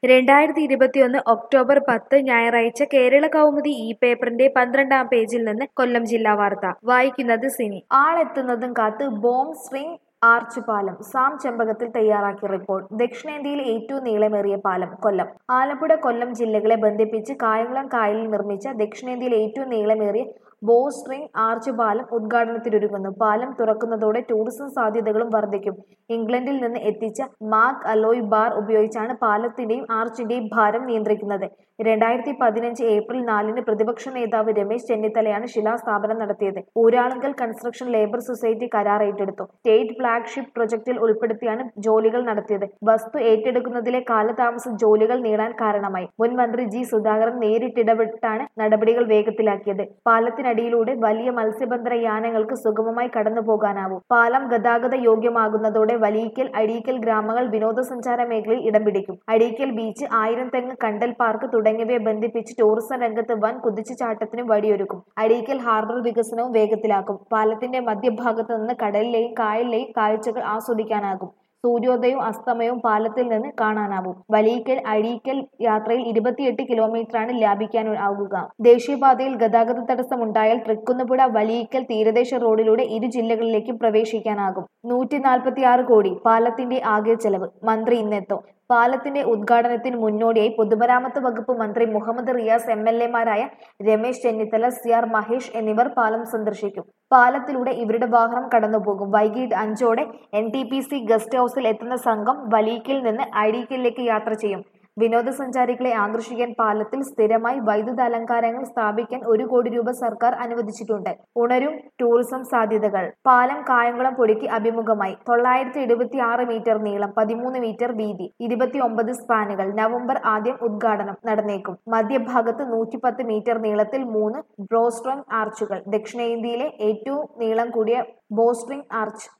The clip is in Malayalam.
രണ്ടായിരത്തി ഇരുപത്തിയൊന്ന് ഒക്ടോബർ പത്ത് ഞായറാഴ്ച കേരള കൗമുദി ഈ പേപ്പറിന്റെ പന്ത്രണ്ടാം പേജിൽ നിന്ന് കൊല്ലം ജില്ലാ വാർത്ത വായിക്കുന്നത് സിനി ആളെത്തുന്നതും കാത്ത് ബോംബ് സ്ട്രിംഗ് ആർച്ച് പാലം സാം ചെമ്പകത്തിൽ തയ്യാറാക്കിയ റിപ്പോർട്ട് ദക്ഷിണേന്ത്യയിലെ ഏറ്റവും നീളമേറിയ പാലം കൊല്ലം ആലപ്പുഴ കൊല്ലം ജില്ലകളെ ബന്ധിപ്പിച്ച് കായംകുളം കായലിൽ നിർമ്മിച്ച ദക്ഷിണേന്ത്യയിലെ ഏറ്റവും നീളമേറിയ ബോ സ്ട്രിംഗ് ആർച്ച് പാലം ഉദ്ഘാടനത്തിനൊരുങ്ങുന്നു പാലം തുറക്കുന്നതോടെ ടൂറിസം സാധ്യതകളും വർദ്ധിക്കും ഇംഗ്ലണ്ടിൽ നിന്ന് എത്തിച്ച മാക് അലോയ് ബാർ ഉപയോഗിച്ചാണ് പാലത്തിന്റെയും ആർച്ചിന്റെയും ഭാരം നിയന്ത്രിക്കുന്നത് രണ്ടായിരത്തി പതിനഞ്ച് ഏപ്രിൽ നാലിന് പ്രതിപക്ഷ നേതാവ് രമേശ് ചെന്നിത്തലയാണ് ശിലാസ്ഥാപനം നടത്തിയത് ഊരാളുങ്കൽ കൺസ്ട്രക്ഷൻ ലേബർ സൊസൈറ്റി കരാർ ഏറ്റെടുത്തു സ്റ്റേറ്റ് ഫ്ളാഗ്ഷിപ്പ് പ്രൊജക്ടിൽ ഉൾപ്പെടുത്തിയാണ് ജോലികൾ നടത്തിയത് വസ്തു ഏറ്റെടുക്കുന്നതിലെ കാലതാമസം ജോലികൾ നീളാൻ കാരണമായി മുൻ മന്ത്രി ജി സുധാകരൻ നേരിട്ടിടപെട്ടാണ് നടപടികൾ വേഗത്തിലാക്കിയത് പാലത്തിനടിയിലൂടെ വലിയ മത്സ്യബന്ധന യാനങ്ങൾക്ക് സുഗമമായി കടന്നു പോകാനാവും പാലം ഗതാഗത യോഗ്യമാകുന്നതോടെ വലിയിക്കൽ അഴീക്കൽ ഗ്രാമങ്ങൾ വിനോദസഞ്ചാര മേഖലയിൽ ഇടം പിടിക്കും അഴീക്കൽ ബീച്ച് ആയിരം തെങ്ങ് കണ്ടൽ പാർക്ക് തുടങ്ങിയവയെ ബന്ധിപ്പിച്ച് ടൂറിസം രംഗത്ത് വൻ കുതിച്ചുചാട്ടത്തിനും വഴിയൊരുക്കും അഴീക്കൽ ഹാർബർ വികസനവും വേഗത്തിലാക്കും പാലത്തിന്റെ മധ്യഭാഗത്ത് നിന്ന് കടലിലെയും കായലിലെയും കാഴ്ചകൾ ആസ്വദിക്കാനാകും സൂര്യോദയവും അസ്തമയവും പാലത്തിൽ നിന്ന് കാണാനാവും വലിയിക്കൽ അഴീക്കൽ യാത്രയിൽ ഇരുപത്തിയെട്ട് കിലോമീറ്ററാണ് ലാഭിക്കാനാവുക ദേശീയപാതയിൽ ഗതാഗത തടസ്സമുണ്ടായാൽ തൃക്കുന്നപ്പുഴ വലിയിക്കൽ തീരദേശ റോഡിലൂടെ ഇരു ജില്ലകളിലേക്കും പ്രവേശിക്കാനാകും നൂറ്റി നാൽപ്പത്തിയാറ് കോടി പാലത്തിന്റെ ആകെ ചെലവ് മന്ത്രി ഇന്നെത്തും പാലത്തിന്റെ ഉദ്ഘാടനത്തിന് മുന്നോടിയായി പൊതുമരാമത്ത് വകുപ്പ് മന്ത്രി മുഹമ്മദ് റിയാസ് എം എൽ എമാരായ രമേശ് ചെന്നിത്തല സി ആർ മഹേഷ് എന്നിവർ പാലം സന്ദർശിക്കും പാലത്തിലൂടെ ഇവരുടെ വാഹനം കടന്നുപോകും വൈകിട്ട് അഞ്ചോടെ N T P C guest ഹൌസിൽ എത്തുന്ന സംഘം വലീക്കിൽ നിന്ന് അഴീക്കലിലേക്ക് യാത്ര ചെയ്യും വിനോദസഞ്ചാരികളെ ആകർഷിക്കാൻ പാലത്തിൽ സ്ഥിരമായി വൈദ്യുത അലങ്കാരങ്ങൾ സ്ഥാപിക്കാൻ ഒരു കോടി രൂപ സർക്കാർ അനുവദിച്ചിട്ടുണ്ട് ഉണരും ടൂറിസം സാധ്യതകൾ പാലം കായംകുളം പൊടിക്ക് അഭിമുഖമായി തൊള്ളായിരത്തി എഴുപത്തി ആറ് മീറ്റർ നീളം പതിമൂന്ന് മീറ്റർ വീതി ഇരുപത്തി ഒമ്പത് സ്പാനുകൾ നവംബർ ആദ്യം ഉദ്ഘാടനം നടന്നേക്കും മധ്യഭാഗത്ത് നൂറ്റിപ്പത്ത് മീറ്റർ നീളത്തിൽ മൂന്ന് ബ്രോസ്ട്രോങ് ആർച്ചുകൾ ദക്ഷിണേന്ത്യയിലെ ഏറ്റവും നീളം കൂടിയ ബോസ്ട്രിംഗ് ആർച്ച്